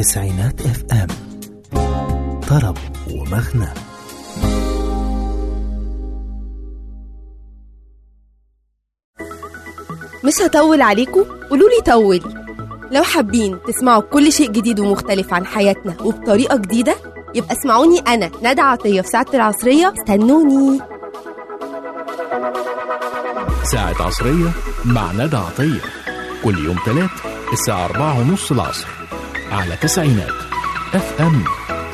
تسعينات اف ام طرب ومغنى مش هطول عليكم قولوا لي طولي لو حابين تسمعوا كل شيء جديد ومختلف عن حياتنا وبطريقة جديدة يبقى اسمعوني أنا ندى عطية في ساعة العصرية استنوني ساعة عصرية مع ندى عطية كل يوم تلات الساعة أربعة ونص العصر على تسعينات اف ام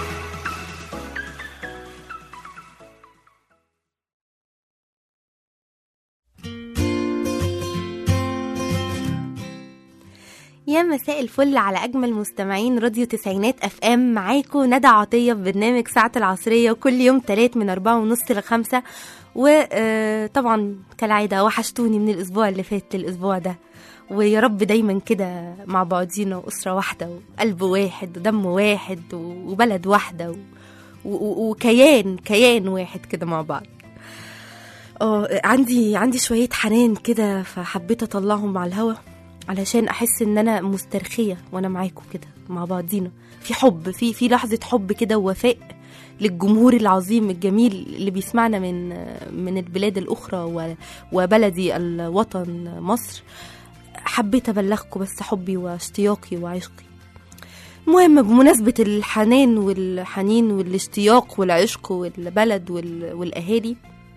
يا مساء الفل على أجمل مستمعين راديو تسعينات أف أم معاكم ندى عطية في برنامج ساعة العصرية كل يوم تلات من أربعة ونص لخمسة وطبعا كالعادة وحشتوني من الأسبوع اللي فات للأسبوع ده ويا رب دايما كده مع بعضينا وأسرة واحدة وقلب واحد ودم واحد وبلد واحدة و... و... وكيان كيان واحد كده مع بعض اه عندي عندي شوية حنان كده فحبيت أطلعهم على الهوا علشان احس ان انا مسترخيه وانا معاكم كده مع بعضينا في حب في في لحظه حب كده ووفاء للجمهور العظيم الجميل اللي بيسمعنا من من البلاد الاخرى و- وبلدي الوطن مصر حبيت ابلغكم بس حبي واشتياقي وعشقي المهم بمناسبة الحنان والحنين والاشتياق والعشق والبلد وال- والأهالي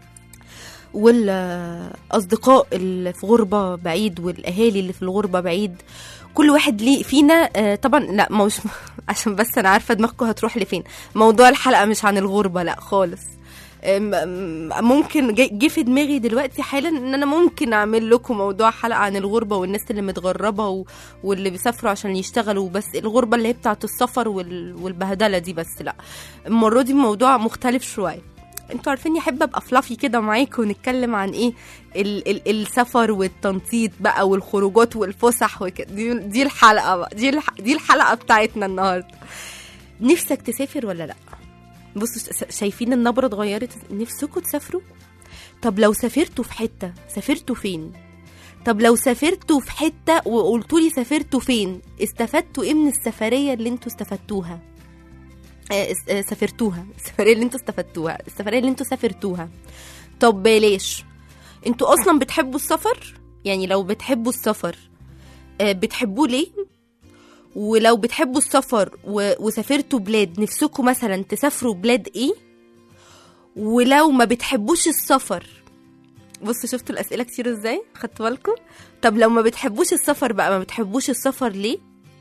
والاصدقاء اللي في غربه بعيد والاهالي اللي في الغربه بعيد كل واحد ليه فينا آه، طبعا لا ما مش عشان بس انا عارفه دماغكم هتروح لفين موضوع الحلقه مش عن الغربه لا خالص آم، آم، ممكن جه جه في دماغي دلوقتي حالا ان انا ممكن اعمل لكم موضوع حلقه عن الغربه والناس اللي متغربه و... واللي بيسافروا عشان يشتغلوا بس الغربه اللي هي بتاعت السفر وال... والبهدله دي بس لا المره دي موضوع مختلف شويه انتوا عارفين احب ابقى فلافي كده معاكم ونتكلم عن ايه ال ال السفر والتنطيط بقى والخروجات والفسح وكده دي, دي الحلقه بقى دي الح دي الحلقه بتاعتنا النهارده نفسك تسافر ولا لا بصوا ش- شايفين النبره اتغيرت نفسكم تسافروا طب لو سافرتوا في حته سافرتوا فين طب لو سافرتوا في حته وقلتوا لي سافرتوا فين استفدتوا ايه من السفريه اللي انتوا استفدتوها آه، اس- آه، سافرتوها السفريه اللي انتوا استفدتوها السفريه اللي انتوا سافرتوها طب بلاش انتوا اصلا بتحبوا السفر يعني لو بتحبوا السفر آه، بتحبوه ليه ولو بتحبوا السفر و... وسافرتوا بلاد نفسكم مثلا تسافروا بلاد ايه ولو ما بتحبوش السفر بصوا شفتوا الاسئله كتير ازاي خدتوا بالكم طب لو ما بتحبوش السفر بقى ما بتحبوش السفر ليه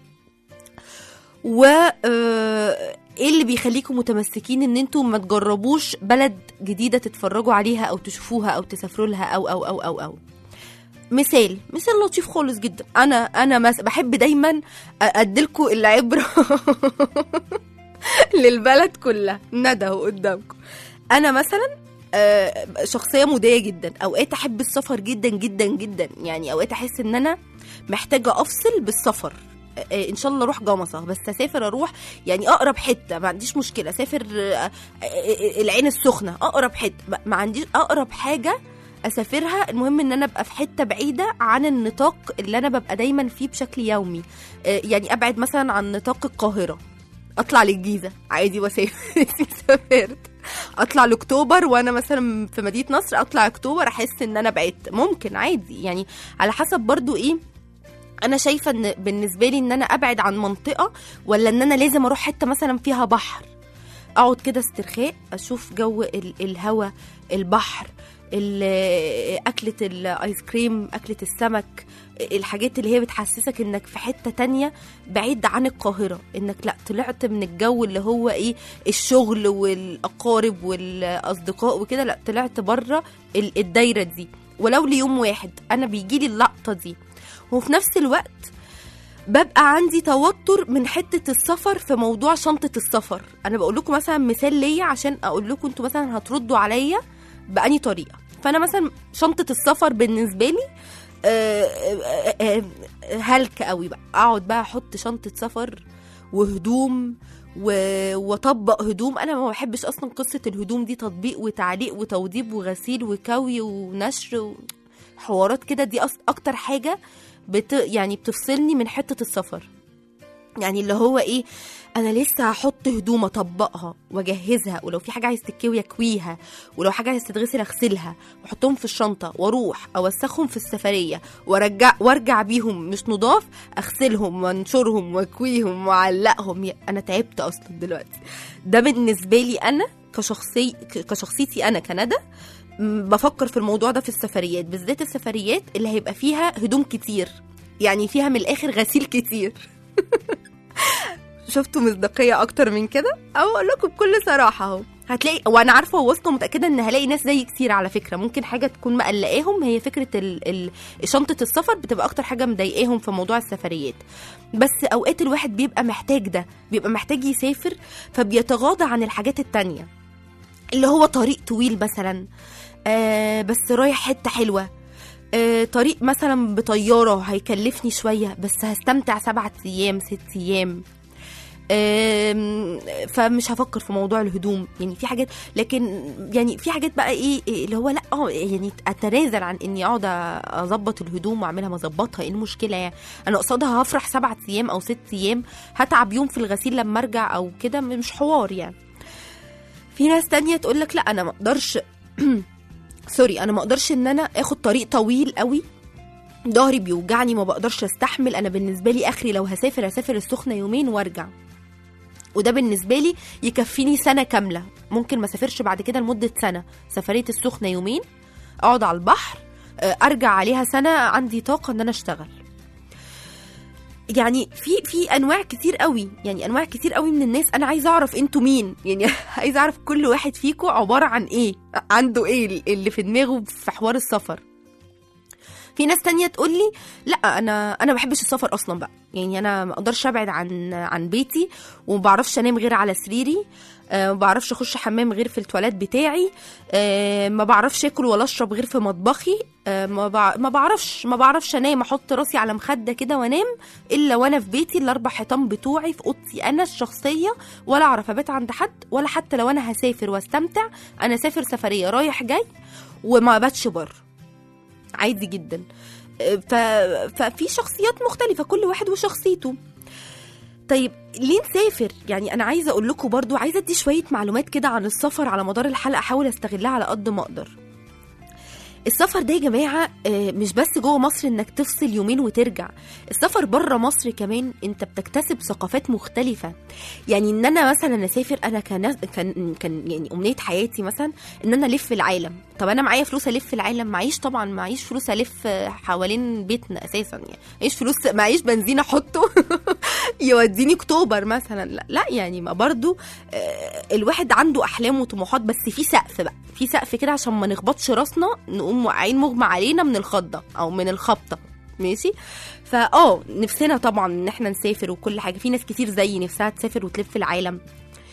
و آه، ايه اللي بيخليكم متمسكين ان انتوا ما تجربوش بلد جديده تتفرجوا عليها او تشوفوها او تسافروا لها او او او او او مثال مثال لطيف خالص جدا انا انا مس... بحب دايما اديلكم العبره للبلد كلها ندى اهو قدامكم انا مثلا آه، شخصيه موديه جدا اوقات احب السفر جدا جدا جدا يعني اوقات احس ان انا محتاجه افصل بالسفر آه، ان شاء الله اروح جمصه بس اسافر اروح يعني اقرب حته ما عنديش مشكله اسافر آه، آه، آه، العين السخنه اقرب حته ما- ما عنديش اقرب حاجه اسافرها المهم ان انا ابقى في حته بعيده عن النطاق اللي انا ببقى دايما فيه بشكل يومي آه، يعني ابعد مثلا عن نطاق القاهره اطلع للجيزه عادي واسافر سافرت اطلع لاكتوبر وانا مثلا في مدينه نصر اطلع اكتوبر احس ان انا بعدت ممكن عادي يعني على حسب برضو ايه انا شايفه ان بالنسبه لي ان انا ابعد عن منطقه ولا ان انا لازم اروح حته مثلا فيها بحر اقعد كده استرخاء اشوف جو ال- الهوا البحر ال- اكله الايس كريم اكله السمك الحاجات اللي هي بتحسسك انك في حته تانية بعيد عن القاهره انك لا طلعت من الجو اللي هو ايه الشغل والاقارب والاصدقاء وكده لا طلعت بره ال- الدايره دي ولو ليوم واحد انا بيجيلي اللقطه دي وفي نفس الوقت ببقى عندي توتر من حته السفر في موضوع شنطه السفر انا بقول لكم مثلا مثال ليا عشان اقول لكم انتوا مثلا هتردوا عليا بأني طريقه فانا مثلا شنطه السفر بالنسبه لي آه، آه، آه، آه، هلك قوي بقى اقعد بقى احط شنطه سفر وهدوم و- واطبق هدوم انا ما بحبش اصلا قصه الهدوم دي تطبيق وتعليق وتوضيب وغسيل وكوي ونشر و... حوارات كده دي أص... اكتر حاجه بت... يعني بتفصلني من حته السفر يعني اللي هو ايه انا لسه هحط هدوم اطبقها واجهزها ولو في حاجه عايز تتكوي اكويها ولو حاجه عايز تتغسل اغسلها واحطهم في الشنطه واروح اوسخهم في السفريه وارجع وارجع بيهم مش نضاف اغسلهم وانشرهم واكويهم واعلقهم يا- انا تعبت اصلا دلوقتي ده بالنسبه لي انا كشخصي ك- كشخصيتي انا كندى م- بفكر في الموضوع ده في السفريات بالذات السفريات اللي هيبقى فيها هدوم كتير يعني فيها من الاخر غسيل كتير شفتوا مصداقيه اكتر من كده او اقول لكم بكل صراحه اهو هتلاقي وانا عارفه وواثقه متاكده ان هلاقي ناس زي كتير على فكره ممكن حاجه تكون مقلقاهم هي فكره ال... ال... شنطه السفر بتبقى اكتر حاجه مضايقاهم في موضوع السفريات بس اوقات الواحد بيبقى محتاج ده بيبقى محتاج يسافر فبيتغاضى عن الحاجات التانية اللي هو طريق طويل مثلا آه بس رايح حته حلوه آه، طريق مثلا بطيارة هيكلفني شوية بس هستمتع سبعة أيام ست أيام آم، فمش هفكر في موضوع الهدوم يعني في حاجات لكن يعني في حاجات بقى ايه إيه اللي هو لا اه يعني اتنازل عن اني اقعد اظبط الهدوم واعملها ما اظبطها ايه المشكله يعني انا قصادها هفرح سبعة ايام او ست ايام هتعب يوم في الغسيل لما ارجع او كده مش حوار يعني في ناس تانية تقول لك لا انا ما اقدرش سوري انا ما اقدرش ان انا اخد طريق طويل قوي ظهري بيوجعني ما بقدرش استحمل انا بالنسبه لي اخري لو هسافر هسافر السخنه يومين وارجع وده بالنسبه لي يكفيني سنه كامله ممكن ما اسافرش بعد كده لمده سنه سفريه السخنه يومين اقعد على البحر آه، ارجع عليها سنه عندي طاقه ان انا اشتغل يعني في في انواع كتير قوي يعني انواع كتير قوي من الناس انا عايزه اعرف انتوا مين يعني عايزه اعرف كل واحد فيكم عباره عن ايه عنده ايه اللي في دماغه في حوار السفر في ناس تانية تقول لي لا انا انا ما بحبش السفر اصلا بقى يعني انا ما اقدرش ابعد عن عن بيتي وما بعرفش انام غير على سريري آه، ما بعرفش اخش حمام غير في التواليت بتاعي آه، ما بعرفش اكل ولا اشرب غير في مطبخي آه، ما بع- ما بعرفش ما بعرفش انام احط راسي على مخده كده وانام الا وانا في بيتي الاربع حيطان بتوعي في اوضتي انا الشخصيه ولا اعرف ابات عند حد ولا حتى لو انا هسافر واستمتع انا سافر سفريه رايح جاي وما باتش بره عادي جدا ف... ففي شخصيات مختلفة كل واحد وشخصيته طيب ليه نسافر يعني انا عايزه اقول لكم برضو عايزه ادي شويه معلومات كده عن السفر على مدار الحلقه احاول استغلها على قد ما اقدر السفر ده يا جماعه آه، مش بس جوه مصر انك تفصل يومين وترجع السفر بره مصر كمان انت بتكتسب ثقافات مختلفه يعني ان انا مثلا اسافر انا كان كان كان يعني امنيه حياتي مثلا ان انا الف العالم طب انا معايا فلوس الف العالم معيش طبعا معيش فلوس الف حوالين بيتنا اساسا يعني معيش فلوس معيش بنزين احطه يوديني اكتوبر مثلا لا, لا يعني ما برضو آه، الواحد عنده احلام وطموحات بس في سقف بقى في سقف كده عشان ما نخبطش راسنا نقوم واقعين مغمى علينا من الخضه او من الخبطه ماشي فاه نفسنا طبعا ان احنا نسافر وكل حاجه في ناس كتير زيي نفسها تسافر وتلف العالم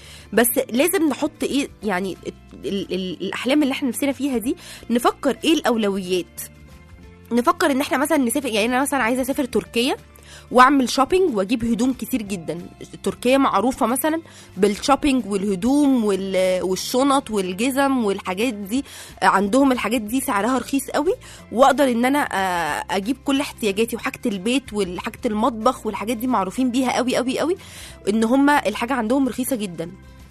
بس لازم نحط ايه يعني ال- ال- الاحلام اللي احنا نفسنا فيها دي نفكر ايه الاولويات نفكر ان احنا مثلا نسافر يعني انا مثلا عايزه اسافر تركيا واعمل شوبينج واجيب هدوم كتير جدا تركيا معروفه مثلا بالشوبينج والهدوم وال- والشنط والجزم والحاجات دي عندهم الحاجات دي سعرها رخيص قوي واقدر ان انا آه، اجيب كل احتياجاتي وحاجه البيت وحاجه المطبخ والحاجات دي معروفين بيها قوي قوي قوي ان هم الحاجه عندهم رخيصه جدا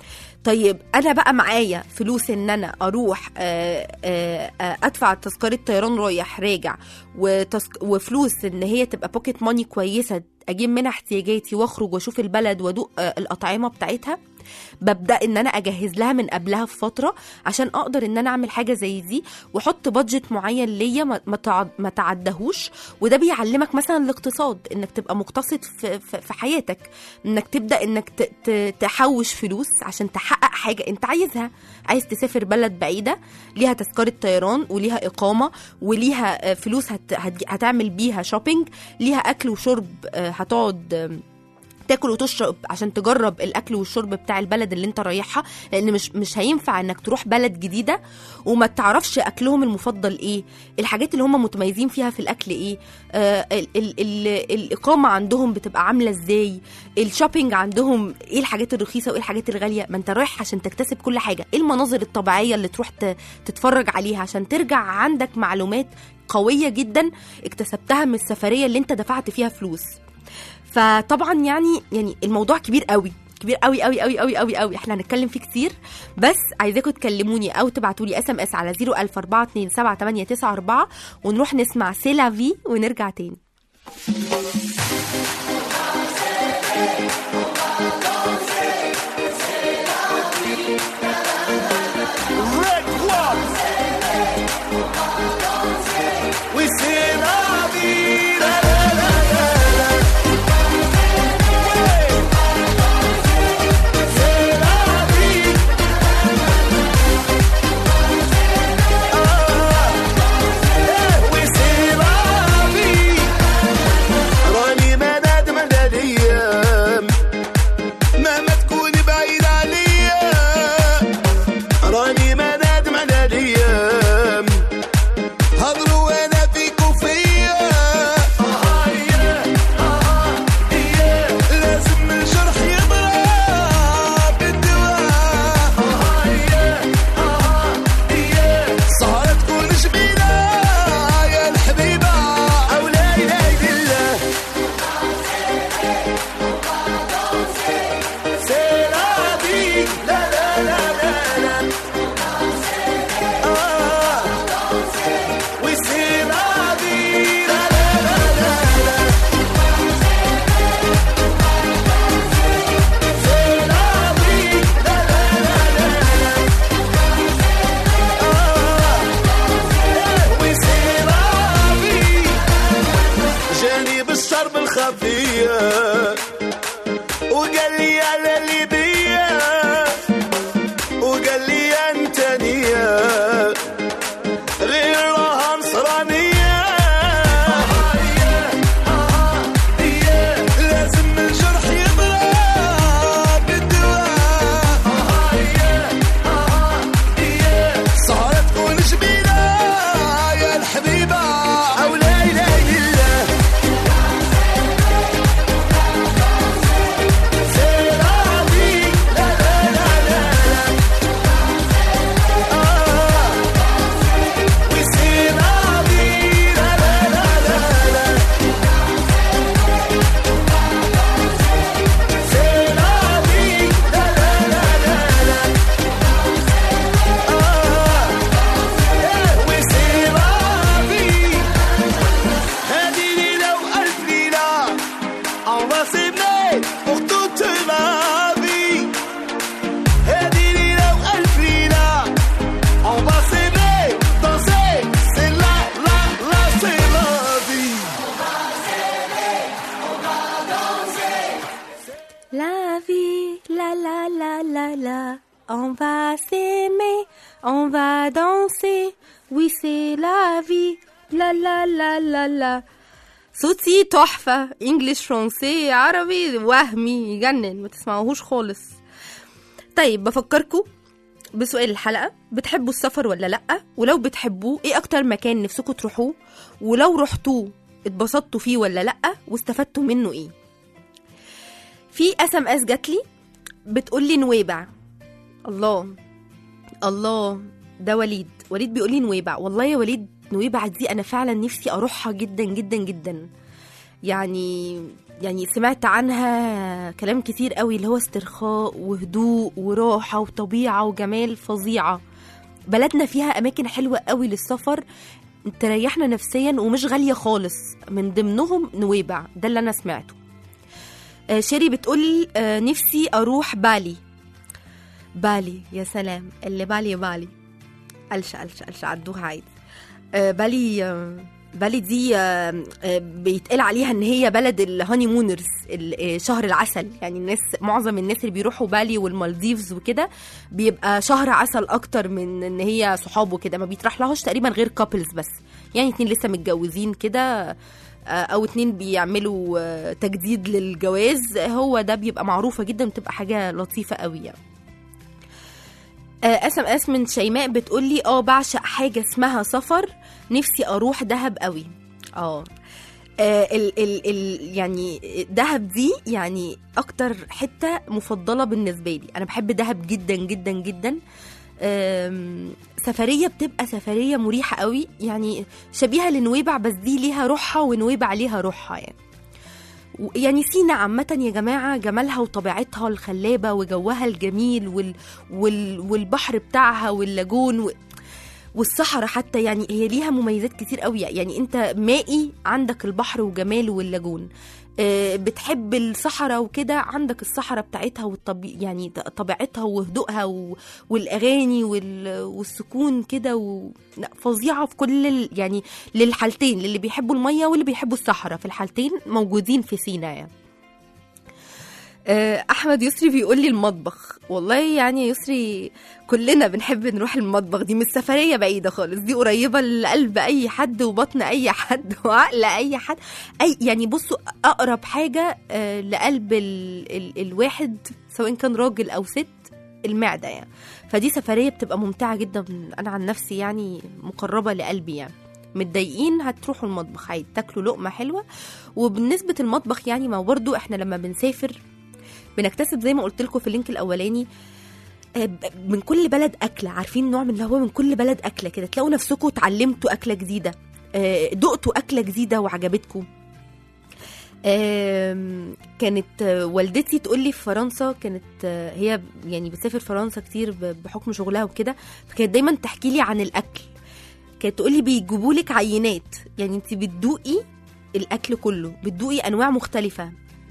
طيب انا بقى معايا فلوس ان انا اروح آه، آه، آه، ادفع تذكره طيران رايح راجع وتسك... وفلوس ان هي تبقى بوكيت ماني كويسه اجيب منها احتياجاتي واخرج واشوف البلد وادوق آه، الاطعمه بتاعتها ببدا ان انا اجهز لها من قبلها بفتره عشان اقدر ان انا اعمل حاجه زي دي واحط بادجت معين ليا ما ما تعد- ما تعدهوش وده بيعلمك مثلا الاقتصاد انك تبقى مقتصد في, في, في حياتك انك تبدا انك ت- ت- تحوش فلوس عشان تحقق حاجه انت عايزها عايز تسافر بلد بعيده ليها تذكره طيران وليها اقامه وليها آه، فلوس هت هت هتعمل بيها شوبينج ليها اكل وشرب آه، هتقعد آم، تاكل وتشرب عشان تجرب الاكل والشرب بتاع البلد اللي انت رايحها لان مش مش هينفع انك تروح بلد جديده وما تعرفش اكلهم المفضل ايه الحاجات اللي هم متميزين فيها في الاكل ايه آه ال ال ال الاقامه عندهم بتبقى عامله ازاي الشوبينج عندهم ايه الحاجات الرخيصه وايه الحاجات الغاليه ما انت رايح عشان تكتسب كل حاجه ايه المناظر الطبيعيه اللي تروح ت- تتفرج عليها عشان ترجع عندك معلومات قويه جدا اكتسبتها من السفريه اللي انت دفعت فيها فلوس فطبعا يعني يعني الموضوع كبير قوي كبير قوي قوي قوي قوي قوي قوي احنا هنتكلم فيه كتير بس عايزاكم تكلموني او تبعتوا لي اس ام اس على 004278994 ونروح نسمع سيلافي ونرجع تاني Red One. We say la vida, la, la, la, la. Ouais. C'est la vie. Ah. Eh, oui, c'est la vie. راني ما نادم على الايام مهما تكون بعيد عليا راني ما نادم على الايام هضروا وانا فيك وفيا آه يا آه يا لازم الجرح يضرب بالدواء آه يا آه يا سهرة تكون جميلة يا الحبيبة أو لا إله إلا الله C'est la vie, la la la la la. Ah, oui c'est la vie, la la la la la. C'est la vie, la la la la la. Ah, oui c'est la vie. جاني بالشرب الخفيه وقال لي على اللي بيا وقال لي انت نية غير راها نصرانية لازم الجرح يضرب بالدواء سهرة تكون جميلة يا الحبيبة أو لا إله إلا الله C'est la vie, la la la la la. Ah, oui c'est la vie, la la la la la. C'est la vie, la la la la la. Ah, eh, oui c'est la vie. هذه ليلة وألف ليلة. On va s'aimer pour toute la vie. هذه ليلة وألف ليلة. On va s'aimer, danser, c'est la, la, la, c'est la vie. La vie, la la la la la. On va s'aimer, on va danser. Oui, c'est la vie. La la la la la. صوتي تحفة انجلش فرنسي عربي وهمي يجنن ما تسمعوهوش خالص طيب بفكركم بسؤال الحلقة بتحبوا السفر ولا لأ ولو بتحبوه ايه اكتر مكان نفسكم تروحوه ولو رحتوه اتبسطتوا فيه ولا لأ واستفدتوا منه ايه في اس ام اس جات لي بتقول لي نويبع الله الله ده وليد وليد بيقول لي نويبع والله يا وليد نويبع دي انا فعلا نفسي اروحها جدا جدا جدا يعني يعني سمعت عنها كلام كتير قوي اللي هو استرخاء وهدوء وراحة وطبيعة وجمال فظيعة بلدنا فيها أماكن حلوة قوي للسفر تريحنا نفسيا ومش غالية خالص من ضمنهم نويبع ده اللي أنا سمعته آه، شيري بتقول آه، نفسي أروح بالي بالي يا سلام اللي بالي بالي قلشة قلشة قلشة عدوها عادي آه، بالي آه، بالي دي آه، آه، بيتقال عليها ان هي بلد الهاني مونرز ال- آه، شهر العسل يعني الناس معظم الناس اللي بيروحوا بالي والمالديفز وكده بيبقى شهر عسل اكتر من ان هي صحاب وكده ما بيطرح لهاش تقريبا غير كابلز بس يعني اتنين لسه متجوزين كده آه، او اتنين بيعملوا آه، تجديد للجواز هو ده بيبقى معروفه جدا بتبقى حاجه لطيفه قوي يعني اس ام اس من شيماء بتقول لي اه بعشق حاجه اسمها سفر نفسي اروح دهب قوي اه آه، ال ال ال يعني دهب دي يعني اكتر حته مفضله بالنسبه لي انا بحب دهب جدا جدا جدا آم، سفريه بتبقى سفريه مريحه قوي يعني شبيهه لنويبع بس دي ليها روحها ونويبع ليها روحها يعني و- يعني سينا عامة يا جماعة جمالها وطبيعتها الخلابة وجوها الجميل وال وال والبحر بتاعها واللاجون و والصحراء حتى يعني هي ليها مميزات كتير قوي يعني انت مائي عندك البحر وجماله واللاجون آه، بتحب الصحراء وكده عندك الصحراء بتاعتها والطبي يعني ط- طبيعتها وهدوءها و... والاغاني وال... والسكون كده و... لا فظيعه في كل ال... يعني للحالتين للي بيحبوا الميه واللي بيحبوا الصحراء في الحالتين موجودين في سينا يعني آه، احمد يسري بيقول لي المطبخ والله يعني يا يسري كلنا بنحب نروح المطبخ دي مش سفريه بعيده خالص دي قريبه لقلب اي حد وبطن اي حد وعقل اي حد اي يعني بصوا اقرب حاجه آه، لقلب ال ال الواحد سواء كان راجل او ست المعده يعني فدي سفريه بتبقى ممتعه جدا انا عن نفسي يعني مقربه لقلبي يعني متضايقين هتروحوا المطبخ عادي تاكلوا لقمه حلوه وبالنسبه المطبخ يعني ما هو برضو احنا لما بنسافر بنكتسب زي ما قلت لكم في اللينك الاولاني آه، ب- من كل بلد اكله عارفين نوع من اللي هو من كل بلد اكله كده تلاقوا نفسكم اتعلمتوا اكله جديده آه، دقتوا اكله جديده وعجبتكم آم، كانت آه، والدتي تقول لي في فرنسا كانت آه، هي يعني بتسافر فرنسا كتير ب- بحكم شغلها وكده فكانت دايما تحكي لي عن الاكل كانت تقول لي بيجيبوا لك عينات يعني انت بتدوقي الاكل كله بتدوقي انواع مختلفه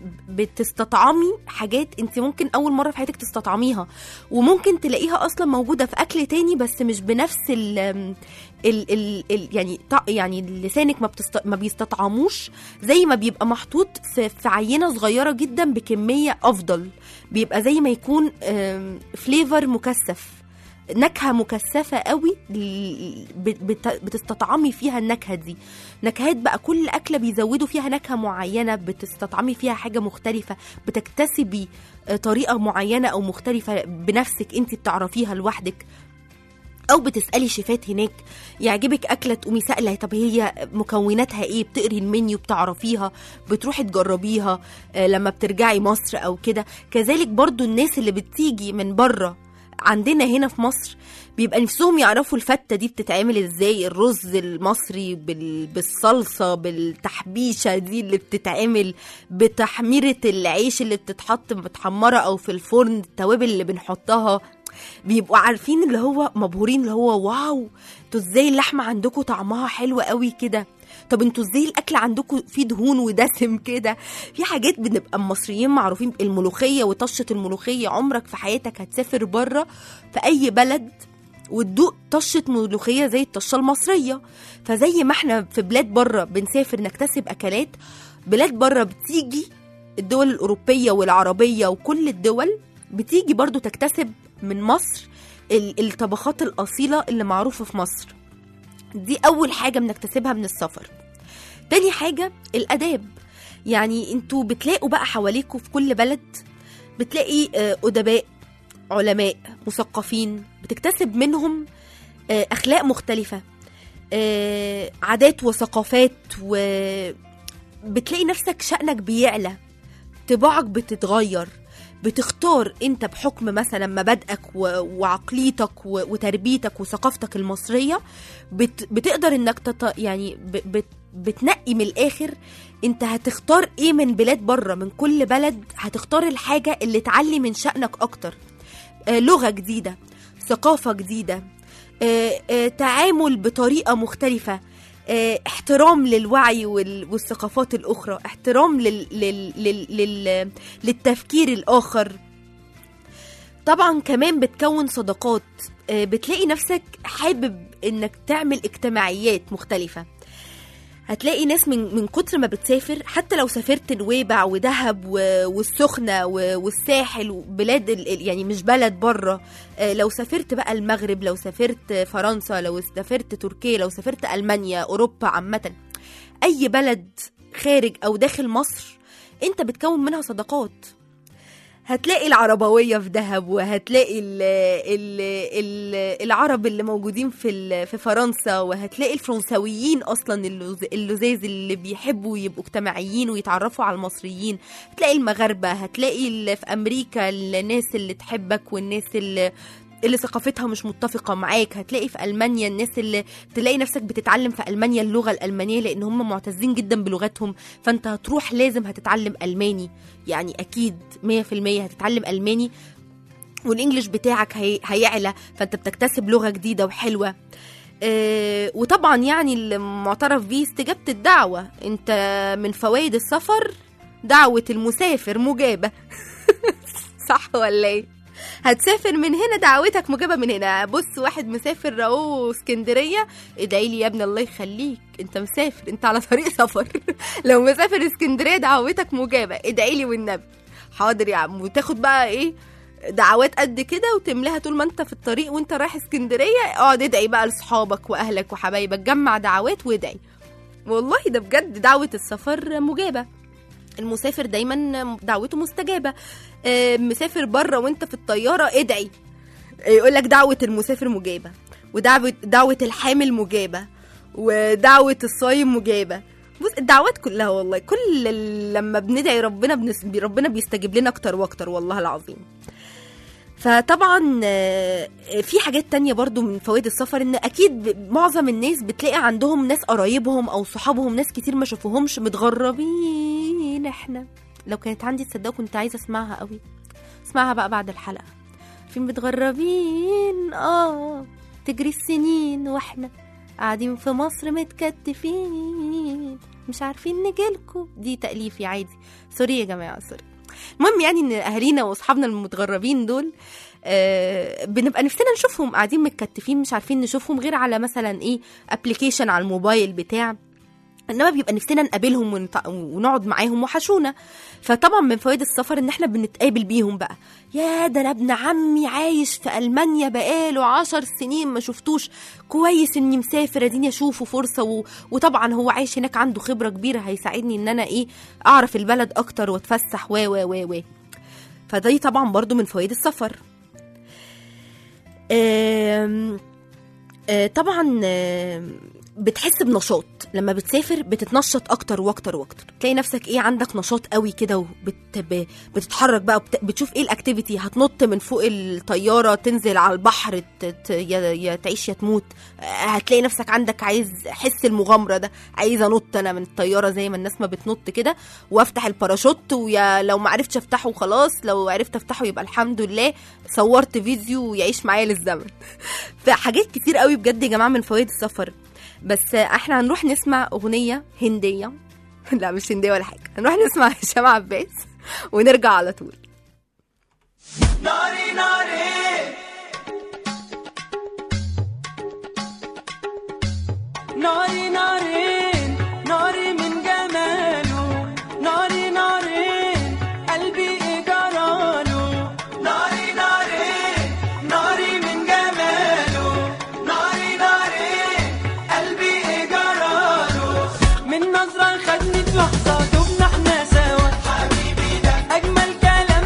بتستطعمي حاجات انت ممكن اول مره في حياتك تستطعميها وممكن تلاقيها اصلا موجوده في اكل تاني بس مش بنفس ال ال ال ال يعني طع- يعني لسانك ما بتست ما بيستطعموش زي ما بيبقى محطوط في, في عينه صغيره جدا بكميه افضل بيبقى زي ما يكون فليفر مكثف نكهه مكثفه قوي ل- بت- بت- بتستطعمي فيها النكهه دي نكهات بقى كل اكله بيزودوا فيها نكهه معينه بتستطعمي فيها حاجه مختلفه بتكتسبي آه، طريقه معينه او مختلفه بنفسك انت بتعرفيها لوحدك او بتسالي شيفات هناك يعجبك اكله تقومي سائله طب هي مكوناتها ايه بتقري المنيو بتعرفيها بتروحي تجربيها آه، لما بترجعي مصر او كده كذلك برضو الناس اللي بتيجي من بره عندنا هنا في مصر بيبقى نفسهم يعرفوا الفتة دي بتتعمل ازاي الرز المصري بال... بالصلصة بالتحبيشة دي اللي بتتعمل بتحميرة العيش اللي بتتحط متحمرة او في الفرن التوابل اللي بنحطها بيبقوا عارفين اللي هو مبهورين اللي هو واو انتوا ازاي اللحمة عندكم طعمها حلو قوي كده طب انتوا ازاي الاكل عندكم فيه دهون ودسم كده في حاجات بنبقى المصريين معروفين الملوخيه وطشه الملوخيه عمرك في حياتك هتسافر بره في اي بلد وتدوق طشه ملوخيه زي الطشه المصريه فزي ما احنا في بلاد بره بنسافر نكتسب اكلات بلاد بره بتيجي الدول الاوروبيه والعربيه وكل الدول بتيجي برضو تكتسب من مصر ال- الطبخات الاصيله اللي معروفه في مصر دي اول حاجه بنكتسبها من السفر تاني حاجه الاداب يعني انتوا بتلاقوا بقى حواليكوا في كل بلد بتلاقي آه، ادباء علماء مثقفين بتكتسب منهم آه، اخلاق مختلفه آه، عادات وثقافات وبتلاقي نفسك شأنك بيعلى طباعك بتتغير بتختار انت بحكم مثلا مبادئك و- وعقليتك و- وتربيتك وثقافتك المصريه بت بتقدر انك تط... يعني ب... بت... بتنقي من الاخر انت هتختار ايه من بلاد بره من كل بلد هتختار الحاجه اللي تعلي من شأنك اكتر آه لغه جديده ثقافه جديده آه آه تعامل بطريقه مختلفه آه، احترام للوعي وال- والثقافات الأخرى احترام لل... لل... لل... لل... للتفكير الآخر طبعا كمان بتكون صداقات آه، بتلاقي نفسك حابب انك تعمل اجتماعيات مختلفة هتلاقي ناس من من كتر ما بتسافر حتى لو سافرت نويبع ودهب و- والسخنه و- والساحل وبلاد ال- ال- يعني مش بلد بره آه، لو سافرت بقى المغرب لو سافرت فرنسا لو سافرت تركيا لو سافرت المانيا اوروبا عامه اي بلد خارج او داخل مصر انت بتكون منها صداقات هتلاقي العربوية في دهب وهتلاقي ال ال ال العرب اللي موجودين في ال- في فرنسا وهتلاقي الفرنساويين اصلا اللز- اللزاز اللي بيحبوا يبقوا اجتماعيين ويتعرفوا على المصريين هتلاقي المغاربة هتلاقي ال- في امريكا الناس اللي تحبك والناس اللي اللي ثقافتها مش متفقه معاك هتلاقي في المانيا الناس اللي تلاقي نفسك بتتعلم في المانيا اللغه الالمانيه لان هم معتزين جدا بلغتهم فانت هتروح لازم هتتعلم الماني يعني اكيد 100% هتتعلم الماني والانجليش بتاعك هي... هيعلى فانت بتكتسب لغه جديده وحلوه آه، وطبعا يعني المعترف بيه استجابه الدعوه انت من فوائد السفر دعوه المسافر مجابه صح ولا ايه هتسافر من هنا دعوتك مجابة من هنا بص واحد مسافر اهو اسكندرية ادعي لي يا ابني الله يخليك انت مسافر انت على طريق سفر لو مسافر اسكندرية دعوتك مجابة ادعي لي والنبي حاضر يا عم وتاخد بقى ايه دعوات قد كده وتملاها طول ما انت في الطريق وانت رايح اسكندرية اقعد ادعي بقى لاصحابك واهلك وحبايبك جمع دعوات وادعي والله ده بجد دعوة السفر مجابة المسافر دايما دعوته مستجابة آه، مسافر بره وانت في الطيارة ادعي يقول لك دعوة المسافر مجابة ودعوة دعوة الحامل مجابة ودعوة الصايم مجابة بص الدعوات كلها والله كل ال- لما بندعي ربنا بنس... ربنا بيستجيب لنا اكتر واكتر والله العظيم فطبعا آه، في حاجات تانية برضو من فوائد السفر ان اكيد ب- معظم الناس بتلاقي عندهم ناس قرايبهم او صحابهم ناس كتير ما شافوهمش متغربين احنا لو كانت عندي تصدقوا كنت عايزه اسمعها قوي اسمعها بقى بعد الحلقه في متغربين اه تجري السنين واحنا قاعدين في مصر متكتفين مش عارفين نجيلكوا دي تأليفي عادي سوري يا جماعه سوري المهم يعني ان اهالينا واصحابنا المتغربين دول آه بنبقى نفسنا نشوفهم قاعدين متكتفين مش عارفين نشوفهم غير على مثلا ايه ابلكيشن على الموبايل بتاع انما بيبقى نفسنا نقابلهم ونط- ونقعد معاهم وحشونا فطبعا من فوائد السفر ان احنا بنتقابل بيهم بقى يا ده انا ابن عمي عايش في المانيا بقاله عشر سنين ما شفتوش كويس اني مسافر اديني اشوفه فرصه و... وطبعا هو عايش هناك عنده خبره كبيره هيساعدني ان انا ايه اعرف البلد اكتر واتفسح و و و و فدي طبعا برضو من فوائد السفر آم، آه، طبعا آم، بتحس بنشاط لما بتسافر بتتنشط اكتر واكتر واكتر تلاقي نفسك ايه عندك نشاط قوي كده وبت... ب- بتتحرك بقى وبت... بتشوف ايه الاكتيفيتي هتنط من فوق الطياره تنزل على البحر ت... ت... يا... يا تعيش يا تموت آه، هتلاقي نفسك عندك عايز حس المغامره ده عايز انط انا من الطياره زي ما الناس ما بتنط كده وافتح الباراشوت ويا لو ما عرفتش افتحه خلاص لو عرفت افتحه يبقى الحمد لله صورت فيديو يعيش معايا للزمن فحاجات كتير قوي بجد يا جماعه من فوائد السفر بس احنا هنروح نسمع اغنيه هنديه لا مش هنديه ولا حاجه هنروح نسمع هشام عباس ونرجع على طول ناري ناري ناري ناري ناري من جماله ناري ناري قلبي إجراله ناري ناري ناري من جماله ناري ناري قلبي إجراله من نظرة خدني في لحظة دبنا احنا سوا حبيبي ده أجمل كلام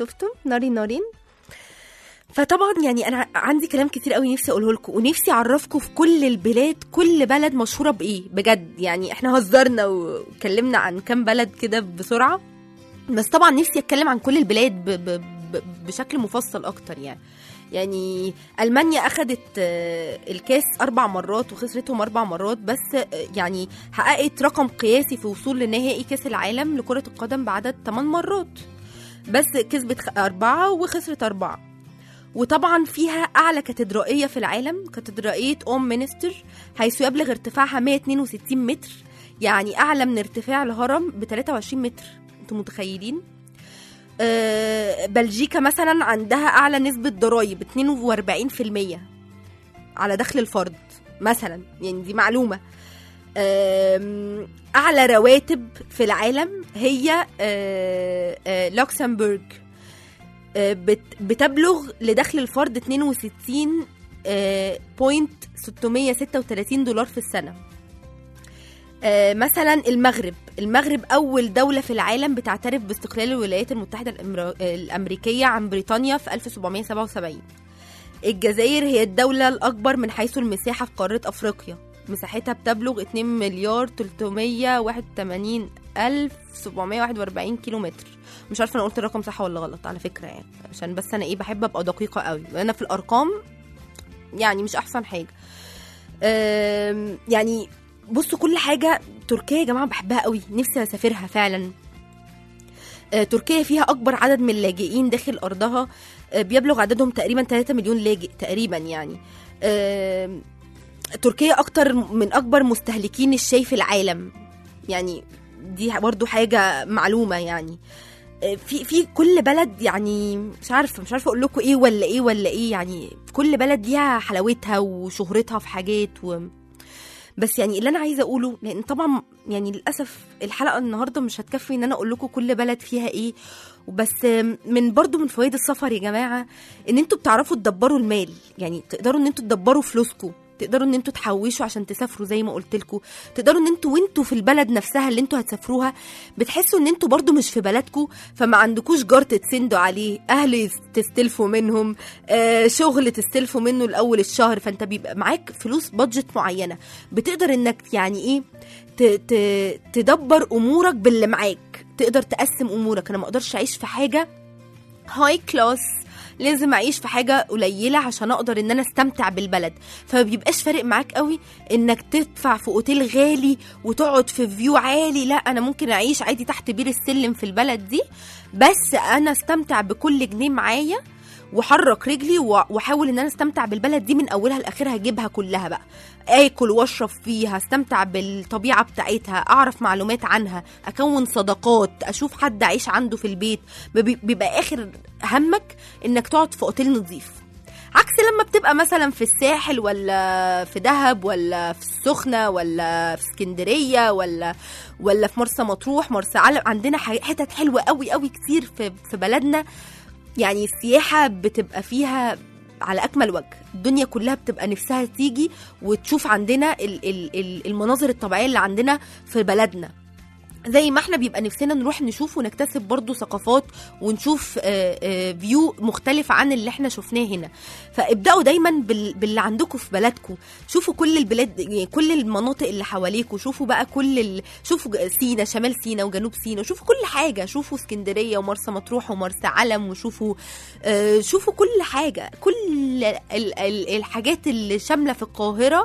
شفتم ناري نارين فطبعا يعني انا عندي كلام كتير قوي نفسي اقوله لكم ونفسي اعرفكم في كل البلاد كل بلد مشهوره بايه بجد يعني احنا هزرنا واتكلمنا عن كام بلد كده بسرعه بس طبعا نفسي اتكلم عن كل البلاد ب ب ب بشكل مفصل اكتر يعني يعني المانيا اخذت آه، الكاس اربع مرات وخسرتهم اربع مرات بس آه، يعني حققت رقم قياسي في وصول لنهائي كاس العالم لكره القدم بعدد 8 مرات بس كسبت خ- أربعة وخسرت أربعة وطبعا فيها أعلى كاتدرائية في العالم كاتدرائية أوم مينستر حيث يبلغ ارتفاعها 162 متر يعني أعلى من ارتفاع الهرم ب 23 متر أنتم متخيلين؟ آه، بلجيكا مثلا عندها أعلى نسبة ضرايب 42% على دخل الفرد مثلا يعني دي معلومة آم، أعلى رواتب في العالم هي آه، آه، لوكسمبورغ آه، بت- بتبلغ لدخل الفرد 62 آه، بوينت 636 دولار في السنة آه، مثلا المغرب المغرب أول دولة في العالم بتعترف باستقلال الولايات المتحدة الأمرا- الأمريكية عن بريطانيا في 1777 الجزائر هي الدولة الأكبر من حيث المساحة في قارة أفريقيا مساحتها بتبلغ 2 مليار 381 ألف 741 كيلو متر مش عارفة أنا قلت الرقم صح ولا غلط على فكرة يعني عشان بس أنا إيه بحب أبقى دقيقة قوي أنا في الأرقام يعني مش أحسن حاجة أم، يعني بصوا كل حاجة تركيا يا جماعة بحبها قوي نفسي أسافرها فعلا آه، تركيا فيها أكبر عدد من اللاجئين داخل أرضها آه، بيبلغ عددهم تقريبا 3 مليون لاجئ تقريبا يعني آم، تركيا أكتر من أكبر مستهلكين الشاي في العالم يعني دي برضو حاجة معلومة يعني آه، في في كل بلد يعني مش عارفه مش عارفه اقول لكم ايه ولا ايه ولا ايه يعني كل بلد ليها حلاوتها وشهرتها في حاجات و... بس يعني اللي انا عايزه اقوله لان طبعا يعني للاسف الحلقه النهارده مش هتكفي ان انا اقول لكم كل بلد فيها ايه بس من برضو من فوائد السفر يا جماعه ان انتوا بتعرفوا تدبروا المال يعني تقدروا ان انتوا تدبروا فلوسكم تقدروا ان انتوا تحوشوا عشان تسافروا زي ما قلت لكم تقدروا ان انتوا وانتوا في البلد نفسها اللي انتوا هتسافروها بتحسوا ان انتوا برضو مش في بلدكم فما عندكوش جار تتسندوا عليه اهل تستلفوا منهم آه شغل تستلفوا منه الاول الشهر فانت بيبقى معاك فلوس بادجت معينه بتقدر انك يعني ايه ت- ت- تدبر امورك باللي معاك تقدر تقسم امورك انا ما اقدرش اعيش في حاجه هاي كلاس لازم اعيش في حاجه قليله عشان اقدر ان انا استمتع بالبلد فما بيبقاش فارق معاك قوي انك تدفع في اوتيل غالي وتقعد في فيو عالي لا انا ممكن اعيش عادي تحت بير السلم في البلد دي بس انا استمتع بكل جنيه معايا وحرك رجلي و- واحاول ان انا استمتع بالبلد دي من اولها لاخرها اجيبها كلها بقى اكل واشرب فيها استمتع بالطبيعه بتاعتها اعرف معلومات عنها اكون صداقات اشوف حد اعيش عنده في البيت بيبقى بيبقى اخر همك انك تقعد في اوتيل نظيف عكس لما بتبقى مثلا في الساحل ولا في دهب ولا في السخنه ولا في اسكندريه ولا ولا في مرسى مطروح مرسى علم عندنا ح- حتت حلوه قوي قوي كتير في في بلدنا يعني السياحه بتبقى فيها على اكمل وجه الدنيا كلها بتبقى نفسها تيجي وتشوف عندنا ال- ال- ال- المناظر الطبيعيه اللي عندنا في بلدنا زي ما احنا بيبقى نفسنا نروح نشوف ونكتسب برضو ثقافات ونشوف آه، آه، فيو مختلف عن اللي احنا شفناه هنا فابداوا دايما بال- باللي عندكم في بلدكم شوفوا كل البلاد يعني كل المناطق اللي حواليكم شوفوا بقى كل ال... شوفوا ج- سينا شمال سينا وجنوب سينا شوفوا كل حاجه شوفوا اسكندريه ومرسى مطروح ومرسى علم وشوفوا آه، شوفوا كل حاجه كل ال... ال... الحاجات اللي شامله في القاهره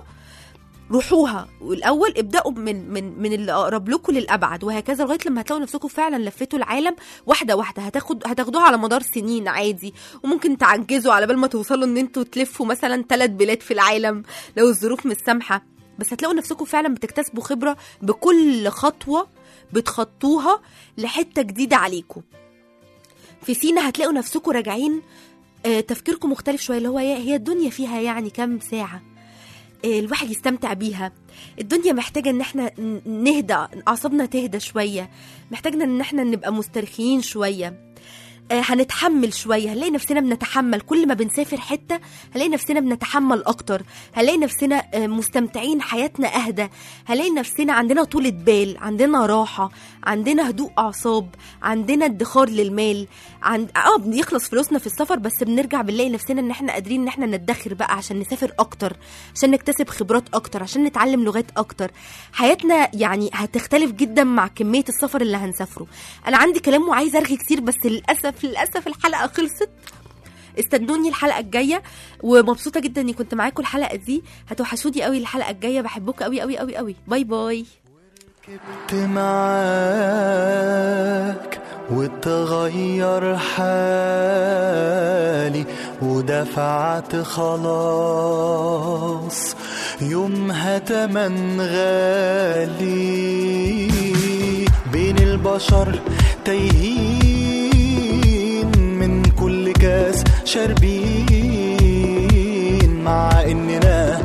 روحوها والاول ابداوا من من من اللي اقرب لكم للابعد وهكذا لغايه لما هتلاقوا نفسكم فعلا لفيتوا العالم واحده واحده هتاخد هتاخدوها على مدار سنين عادي وممكن تعجزوا على بال ما توصلوا ان انتوا تلفوا مثلا ثلاث بلاد في العالم لو الظروف مش سامحه بس هتلاقوا نفسكم فعلا بتكتسبوا خبره بكل خطوه بتخطوها لحته جديده عليكم في سينا هتلاقوا نفسكم راجعين آه، تفكيركم مختلف شويه اللي هو يا- هي الدنيا فيها يعني كام ساعه آه، الواحد يستمتع بيها الدنيا محتاجة ان احنا ن- نهدى اعصابنا تهدى شوية محتاجنا ان احنا نبقى مسترخيين شوية آه، هنتحمل شويه هنلاقي نفسنا بنتحمل كل ما بنسافر حته هنلاقي نفسنا بنتحمل اكتر هنلاقي نفسنا آه، مستمتعين حياتنا اهدى هنلاقي نفسنا عندنا طولة بال عندنا راحه عندنا هدوء اعصاب عندنا ادخار للمال عند اه بيخلص فلوسنا في السفر بس بنرجع بنلاقي نفسنا ان احنا قادرين ان احنا ندخر بقى عشان نسافر اكتر عشان نكتسب خبرات اكتر عشان نتعلم لغات اكتر حياتنا يعني هتختلف جدا مع كميه السفر اللي هنسافره انا عندي كلام وعايزه ارغي كتير بس للاسف للاسف الحلقه خلصت استنوني الحلقه الجايه ومبسوطه جدا اني كنت معاكم الحلقه دي هتوحشوني قوي الحلقه الجايه بحبكم قوي قوي قوي قوي باي باي كنت معاك وتغير حالي ودفعت خلاص يومها تمن غالي بين البشر تايهين من كل كاس شاربين مع اننا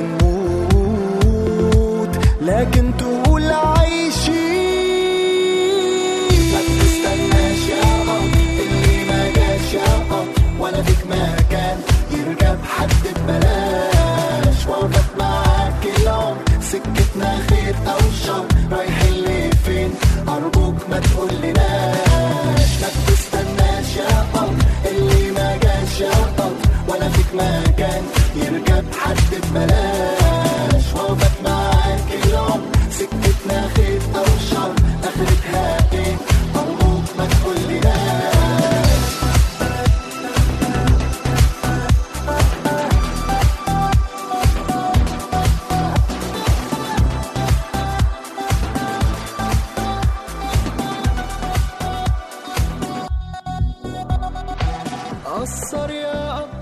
بنموت لكن تقول عايشين ما تستناش يا قمر اللي ما جاش يا قمر ولا فيك مكان يركب حد ببلاش وقفت معاك العمر سكتنا خير او شر رايحين لفين ارجوك ما تقولناش ما تستناش يا قمر اللي ما جاش يا قمر ولا فيك مكان يركب حد ببلاش وقفت معاك العمر سكتنا خير او شر اخرتها ايه ارجوك ما تقولناش قصر يا قطر